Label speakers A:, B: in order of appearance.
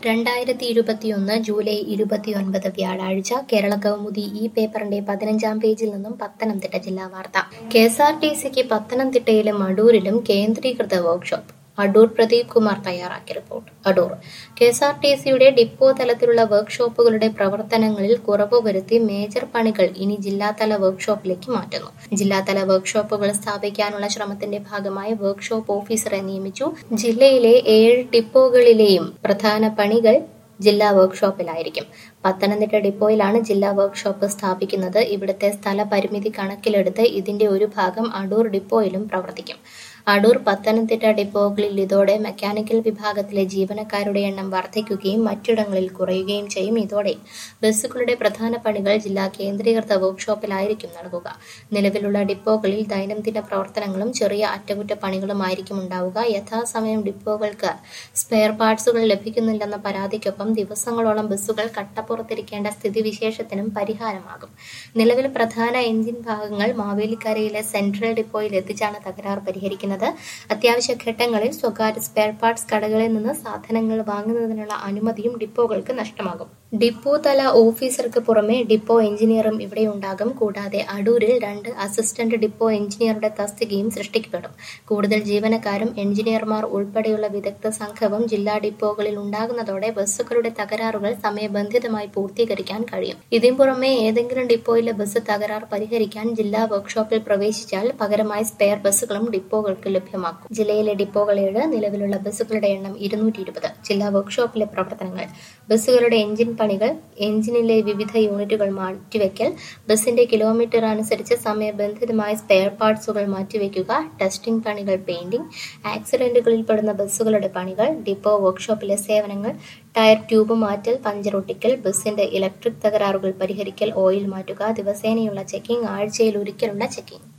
A: രണ്ടായിരത്തി ഇരുപത്തിയൊന്ന് ജൂലൈ ഇരുപത്തിയൊൻപത് വ്യാഴാഴ്ച കേരള കൗമുദി ഈ പേപ്പറിന്റെ പതിനഞ്ചാം പേജിൽ നിന്നും പത്തനംതിട്ട ജില്ലാ വാർത്ത കെ എസ് ആർ ടി സിക്ക് പത്തനംതിട്ടയിലും അടൂരിലും കേന്ദ്രീകൃത വർക്ക്ഷോപ്പ് അടൂർ പ്രദീപ് കുമാർ തയ്യാറാക്കിയ report Adoor K S R T സിയുടെ ഡിപ്പോ തലത്തിലുള്ള വർക്ക്ഷോപ്പുകളുടെ പ്രവർത്തനങ്ങളിൽ കുറവ് വരുത്തി മേജർ പണികൾ ഇനി ജില്ലാതല വർക്ക്ഷോപ്പിലേക്ക് മാറ്റുന്നു ജില്ലാതല വർക്ക്ഷോപ്പുകൾ സ്ഥാപിക്കാനുള്ള ശ്രമത്തിന്റെ ഭാഗമായി വർക്ക്ഷോപ്പ് ഓഫീസറെ നിയമിച്ചു ജില്ലയിലെ ഏഴ് ഡിപ്പോകളിലെയും പ്രധാന പണികൾ ജില്ലാ വർക്ക്ഷോപ്പിലായിരിക്കും പത്തനംതിട്ട ഡിപ്പോയിലാണ് ജില്ലാ വർക്ക്ഷോപ്പ് സ്ഥാപിക്കുന്നത് ഇവിടുത്തെ സ്ഥല പരിമിതി കണക്കിലെടുത്ത് ഇതിന്റെ ഒരു ഭാഗം അടൂർ ഡിപ്പോയിലും പ്രവർത്തിക്കും അടൂർ പത്തനംതിട്ട ഡിപ്പോകളിൽ ഇതോടെ മെക്കാനിക്കൽ വിഭാഗത്തിലെ ജീവനക്കാരുടെ എണ്ണം വർദ്ധിക്കുകയും മറ്റിടങ്ങളിൽ കുറയുകയും ചെയ്യും ഇതോടെ ബസ്സുകളുടെ പ്രധാന പണികൾ ജില്ലാ കേന്ദ്രീകൃത വർക്ക്ഷോപ്പിലായിരിക്കും നൽകുക നിലവിലുള്ള ഡിപ്പോകളിൽ ദൈനംദിന പ്രവർത്തനങ്ങളും ചെറിയ അറ്റകുറ്റപ്പണികളുമായിരിക്കും ഉണ്ടാവുക യഥാസമയം ഡിപ്പോകൾക്ക് സ്പെയർ പാർട്സുകൾ ലഭിക്കുന്നില്ലെന്ന പരാതിക്കൊപ്പം ദിവസങ്ങളോളം ബസ്സുകൾ കട്ടപ്പുറത്തിരിക്കേണ്ട സ്ഥിതിവിശേഷത്തിനും പരിഹാരമാകും നിലവിൽ പ്രധാന എഞ്ചിൻ ഭാഗങ്ങൾ മാവേലിക്കരയിലെ സെൻട്രൽ ഡിപ്പോയിൽ എത്തിച്ചാണ് തകരാർ പരിഹരിക്കുന്നത് അത്യാവശ്യ ഘട്ടങ്ങളിൽ സ്വകാര്യ സ്പെയർ പാർട്സ് കടകളിൽ നിന്ന് സാധനങ്ങൾ വാങ്ങുന്നതിനുള്ള അനുമതിയും ഡിപ്പോകൾക്ക് നഷ്ടമാകും ഡിപ്പോ തല ഓഫീസർക്ക് പുറമെ ഡിപ്പോ എഞ്ചിനീയറും ഇവിടെയുണ്ടാകും കൂടാതെ അടൂരിൽ രണ്ട് അസിസ്റ്റന്റ് ഡിപ്പോ എഞ്ചിനീയറുടെ തസ്തികയും സൃഷ്ടിക്കപ്പെടും കൂടുതൽ ജീവനക്കാരും എഞ്ചിനീയർമാർ ഉൾപ്പെടെയുള്ള വിദഗ്ധ സംഘവും ജില്ലാ ഡിപ്പോകളിൽ ഉണ്ടാകുന്നതോടെ ബസ്സുകളുടെ തകരാറുകൾ സമയബന്ധിതമായി പൂർത്തീകരിക്കാൻ കഴിയും ഇതിനു പുറമെ ഏതെങ്കിലും ഡിപ്പോയിലെ ബസ് തകരാർ പരിഹരിക്കാൻ ജില്ലാ വർക്ക്ഷോപ്പിൽ പ്രവേശിച്ചാൽ പകരമായി സ്പെയർ ബസ്സുകളും ഡിപ്പോകൾക്ക് ലഭ്യമാക്കും ജില്ലയിലെ ഡിപ്പോകൾ ഏഴ് നിലവിലുള്ള ബസ്സുകളുടെ എണ്ണം ഇരുന്നൂറ്റി ഇരുപത് ജില്ലാ വർക്ക്ഷോപ്പിലെ പ്രവർത്തനങ്ങൾ ബസ്സുകളുടെ എഞ്ചിൻ പണികൾ എഞ്ചിനിലെ വിവിധ യൂണിറ്റുകൾ മാറ്റിവെക്കൽ ബസിന്റെ കിലോമീറ്റർ അനുസരിച്ച് സമയബന്ധിതമായി സ്പെയർ പാർട്സുകൾ മാറ്റിവെക്കുക ടെസ്റ്റിംഗ് പണികൾ പെയിന്റിംഗ് ആക്സിഡന്റുകളിൽ പെടുന്ന ബസ്സുകളുടെ പണികൾ ഡിപ്പോ വർക്ക്ഷോപ്പിലെ സേവനങ്ങൾ ടയർ ട്യൂബ് മാറ്റൽ പഞ്ചർ ഒട്ടിക്കൽ ബസിന്റെ ഇലക്ട്രിക് തകരാറുകൾ പരിഹരിക്കൽ ഓയിൽ മാറ്റുക ദിവസേനയുള്ള ചെക്കിംഗ് ആഴ്ചയിൽ ഒരിക്കലുള്ള ചെക്കിംഗ്